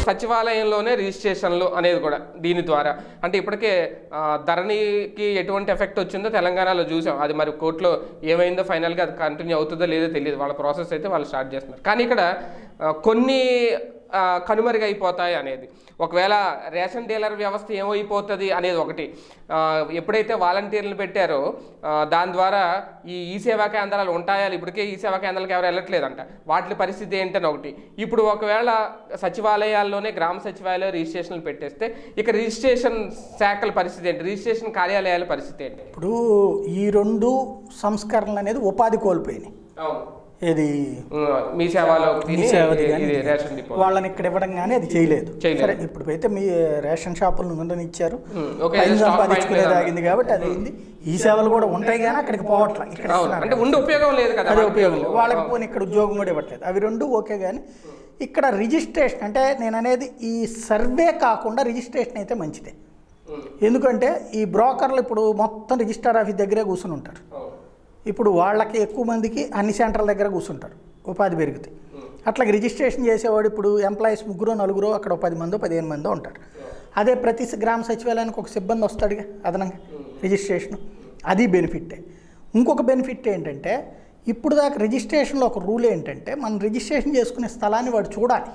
సచివాలయంలోనే రిజిస్ట్రేషన్లు అనేది కూడా దీని ద్వారా అంటే ఇప్పటికే ఆ, ధరణికి ఎటువంటి ఎఫెక్ట్ వచ్చిందో తెలంగాణలో చూసాం అది మరి కోర్టులో ఏమైందో ఫైనల్గా అది కంటిన్యూ అవుతుందో లేదో తెలియదు వాళ్ళ ప్రాసెస్ అయితే వాళ్ళు స్టార్ట్ చేస్తున్నారు కానీ ఇక్కడ ఆ, కొన్ని ఆ, కనుమరుగైపోతాయి అనేది ఒకవేళ రేషన్ డీలర్ వ్యవస్థ ఏమైపోతుంది అనేది ఒకటి ఆ, ఎప్పుడైతే వాలంటీర్లు పెట్టారో ఆ, దాని ద్వారా ఈ ఈ సేవా కేంద్రాలు ఉంటాయా ఇప్పటికే ఈ సేవా కేంద్రాలకు ఎవరు వెళ్ళట్లేదంట వాటి పరిస్థితి ఏంటని ఒకటి ఇప్పుడు ఒకవేళ సచివాలయాల్లోనే గ్రామ సచివాలయ రిజిస్ట్రేషన్లు పెట్టేస్తే ఇక రిజిస్ట్రేషన్ శాఖల పరిస్థితి ఏంటి రిజిస్ట్రేషన్ కార్యాలయాల పరిస్థితి ఏంటి ఇప్పుడు ఈ రెండు సంస్కరణలు అనేది ఉపాధి కోల్పోయినాయి అవును ఏది ఉమ్, మీ సేవలో మీ తిని సేవది కానీ ఇది ఇది. రేషన్ డిపో వాళ్ళని ఇక్కడ ఇవ్వడం కానీ అది చేయలేదు చేయలేదు. సరే ఇప్పుడైతే మీ రేషన్ షాపులను ముందని ఇచ్చారు ఉమ్, ఓకే, పైన స్టాక్ సంపాదించుకునేది పాయింట్ ఆగింది కాబట్టి అది అయింది ఈ సేవలు కూడా ఉంటాయి కానీ అక్కడికి పోవట్లా ఇక్కడ అవును ఇస్తున్నారు అంటే ఉండే ఉపయోగం లేదు కదా అదే వాళ్ళకి. ఉపయోగం లేదు వాళ్ళకి పోనీ ఇక్కడ ఉద్యోగం కూడా ఇవ్వట్లేదు అవి రెండు ఓకే కానీ ఇక్కడ రిజిస్ట్రేషన్ అంటే నేను అనేది ఈ సర్వే కాకుండా రిజిస్ట్రేషన్ అయితే మంచిదే ఉమ్, ఎందుకంటే ఈ బ్రోకర్లు ఇప్పుడు మొత్తం రిజిస్టర్ ఆఫీస్ దగ్గరే కూర్చుని ఉంటారు అవును. ఇప్పుడు వాళ్ళకి ఎక్కువ మందికి అన్ని సెంటర్ల దగ్గర కూర్చుంటారు ఉపాధి పెరుగుతాయి అట్లాగే రిజిస్ట్రేషన్ చేసేవాడు ఇప్పుడు ఎంప్లాయీస్ ముగ్గురు నలుగురు అక్కడ ఒక పది మందో పదిహేను మందో ఉంటారు అదే ప్రతి స- గ్రామ సచివాలయానికి ఒక సిబ్బంది వస్తాడుగా అదనంగా రిజిస్ట్రేషన్ అది బెనిఫిట్టే ఇంకొక బెనిఫిట్ ఏంటంటే ఇప్పుడు దాకా రిజిస్ట్రేషన్లో ఒక రూల్ ఏంటంటే మనం రిజిస్ట్రేషన్ చేసుకునే స్థలాన్ని వాడు చూడాలి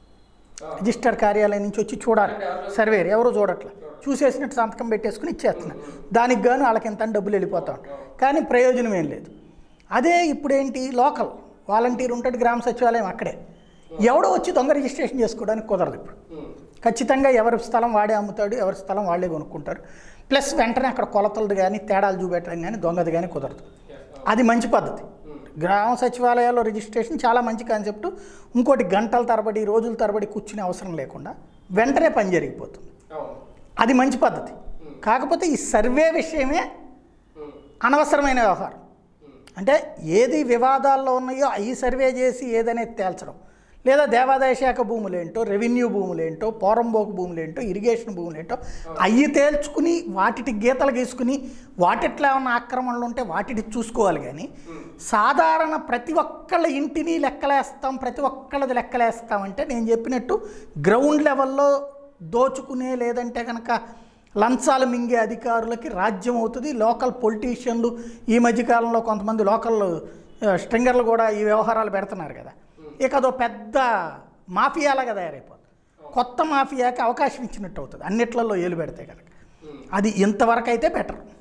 రిజిస్టర్ కార్యాలయం నుంచి వచ్చి చూడాలి సర్వేర్ ఎవరు చూడట్లే చూసేసినట్టు సంతకం పెట్టేసుకుని ఇచ్చేస్తున్నారు దానికి గాను వాళ్ళకి ఎంత అని డబ్బులు వెళ్ళిపోతా ఉంటాయి కానీ ప్రయోజనం ఏం లేదు అదే ఇప్పుడేంటి లోకల్ వాలంటీర్ ఉంటాడు గ్రామ సచివాలయం అక్కడే ఎవడో వచ్చి దొంగ రిజిస్ట్రేషన్ చేసుకోవడానికి కుదరదు ఇప్పుడు ఉమ్, ఖచ్చితంగా ఎవరి స్థలం వాడే అమ్ముతాడు ఎవరి స్థలం వాళ్ళే కొనుక్కుంటారు ప్లస్ వెంటనే అక్కడ కొలతలు కానీ తేడాలు చూపెట్టడం కానీ దొంగది కానీ కుదరదు అది మంచి పద్ధతి గ్రామ సచివాలయాల్లో రిజిస్ట్రేషన్ చాలా మంచి కాన్సెప్ట్ ఇంకోటి గంటల తరబడి రోజుల తరబడి కూర్చునే అవసరం లేకుండా వెంటనే పని జరిగిపోతుంది అవును. అది మంచి పద్ధతి కాకపోతే ఈ సర్వే విషయమే ఉమ్, అనవసరమైన వ్యవహారం అంటే ఏది వివాదాల్లో ఉన్నాయో అవి సర్వే చేసి ఏదనేది తేల్చడం లేదా దేవాదాయ శాఖ భూములేంటో రెవెన్యూ భూములేంటో పోరంబోకు భూములేంటో ఇరిగేషన్ భూములేంటో అవి తేల్చుకుని వాటికి గీతలు గీసుకుని వాటిట్లో ఏమన్నా ఆక్రమణలు ఉంటే వాటిని చూసుకోవాలి కానీ సాధారణ ప్రతి ఒక్కళ్ళ ఇంటిని లెక్కలేస్తాం ప్రతి ఒక్కళ్ళది లెక్కలేస్తాం అంటే నేను చెప్పినట్టు గ్రౌండ్ లెవెల్లో దోచుకునే లేదంటే కనుక లంచాలు మింగే అధికారులకి రాజ్యం అవుతుంది లోకల్ పొలిటీషియన్లు ఈ మధ్యకాలంలో కొంతమంది లోకల్ ఆ, స్ట్రింగర్లు కూడా ఈ వ్యవహారాలు పెడుతున్నారు కదా ఇక అదో పెద్ద మాఫియాలాగా తయారైపోతుంది కొత్త మాఫియాకి అవకాశం ఇచ్చినట్టు అవుతుంది అన్నిట్లలో ఏలు పెడితే కనుక అది ఇంతవరకు అయితే బెటర్